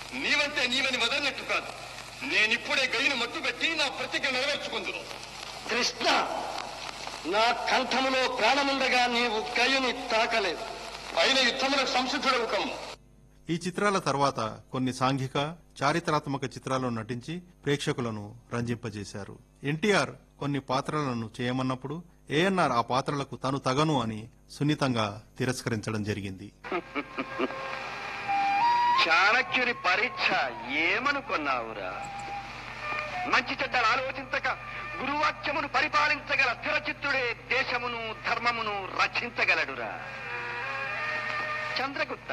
నీవంటే నీవని వదలనట్టు కాదు నేనిప్పుడే గయ్యను మట్టుబెట్టి నా ప్రతిజ్ఞ నెరవేర్చుకుందును కృష్ణ నా కంఠములో ప్రాణముండగా నీవు గయుని తాకలేదు పైన యుద్ధములకు సంసిద్ధుడవు కమ్ము ఈ చిత్రాల తర్వాత కొన్ని సాంఘిక చారిత్రాత్మక చిత్రాల్లో నటించి ప్రేక్షకులను రంజింపజేశారు ఎన్టీఆర్ కొన్ని పాత్రలను చేయమన్నప్పుడు ఏఎన్ఆర్ ఆ పాత్రలకు తను తగను అని సున్నితంగా తిరస్కరించడం జరిగింది చాణక్యుని పరీక్ష ఏమనుకున్నావురా మంచి చెడ్డలు ఆలోచించక గురువాక్యమును పరిపాలించగల స్థిరచిత్తుడే దేశమును ధర్మమును రక్షించగలడురా చంద్రగుప్త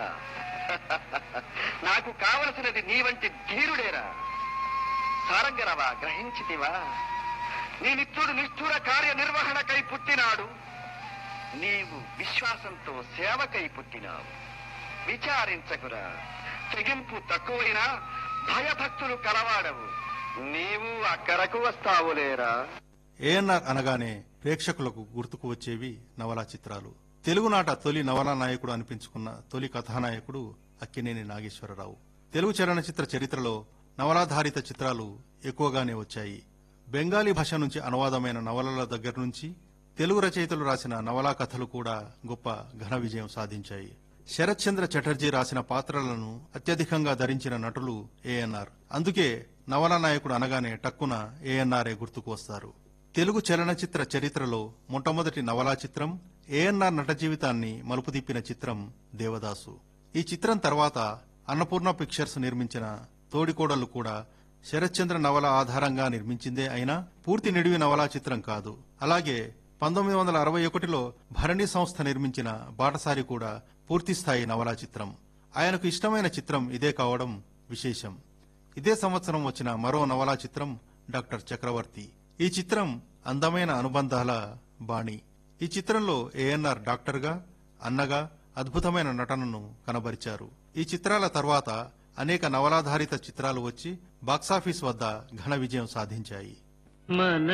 నాకు కావలసినది నీ వంటి ధీరుడేరా సారంగరవా గ్రహించితివా నీ నిత్యుడు నిష్ఠుర కార్యనిర్వహణకై పుట్టినాడు నీవు విశ్వాసంతో సేవకై పుట్టినావు విచారించకురా తెగింపు తక్కువైనా భయభక్తులు కలవాడవు నీవు అక్కడకు వస్తావులేరా ఏఎన్ఆర్ అనగానే ప్రేక్షకులకు గుర్తుకు వచ్చేవి నవలా చిత్రాలు తెలుగునాట తొలి నవలా నాయకుడు అనిపించుకున్న తొలి కథానాయకుడు అక్కినేని నాగేశ్వరరావు తెలుగు చలనచిత్ర చరిత్రలో నవలాధారిత చిత్రాలు ఎక్కువగానే వచ్చాయి బెంగాలీ భాష నుంచి అనువాదమైన నవలల దగ్గర నుంచి తెలుగు రచయితలు రాసిన నవలా కథలు కూడా గొప్ప ఘన విజయం సాధించాయి శరత్ చంద్ర చటర్జీ రాసిన పాత్రలను అత్యధికంగా ధరించిన నటులు ఏఎన్ఆర్ అందుకే నవలా నాయకుడు అనగానే టక్కున ఏఎన్ఆర్ఏ గుర్తుకు వస్తారు తెలుగు చలనచిత్ర చరిత్రలో మొట్టమొదటి నవలా చిత్రం ఏఎన్ఆర్ నట జీవితాన్ని మలుపు తిప్పిన చిత్రం దేవదాసు ఈ చిత్రం తర్వాత అన్నపూర్ణ పిక్చర్స్ నిర్మించిన తోడికోడలు కూడా శరత్చంద్ర నవల ఆధారంగా నిర్మించిందే అయినా పూర్తి నిడివి నవలా చిత్రం కాదు అలాగే పంతొమ్మిది వందల అరవై ఒకటిలో భరణి సంస్థ నిర్మించిన బాటసారి కూడా పూర్తిస్థాయి నవలా చిత్రం ఆయనకు ఇష్టమైన చిత్రం ఇదే కావడం విశేషం ఇదే సంవత్సరం వచ్చిన మరో నవలా చిత్రం డాక్టర్ చక్రవర్తి ఈ చిత్రం అందమైన అనుబంధాల బాణి ఈ చిత్రంలో ఏఎన్ఆర్ డాక్టర్గా అన్నగా అద్భుతమైన నటనను కనబరిచారు ఈ చిత్రాల తర్వాత అనేక నవలాధారిత చిత్రాలు వచ్చి బాక్సాఫీస్ వద్ద ఘన విజయం సాధించాయి మన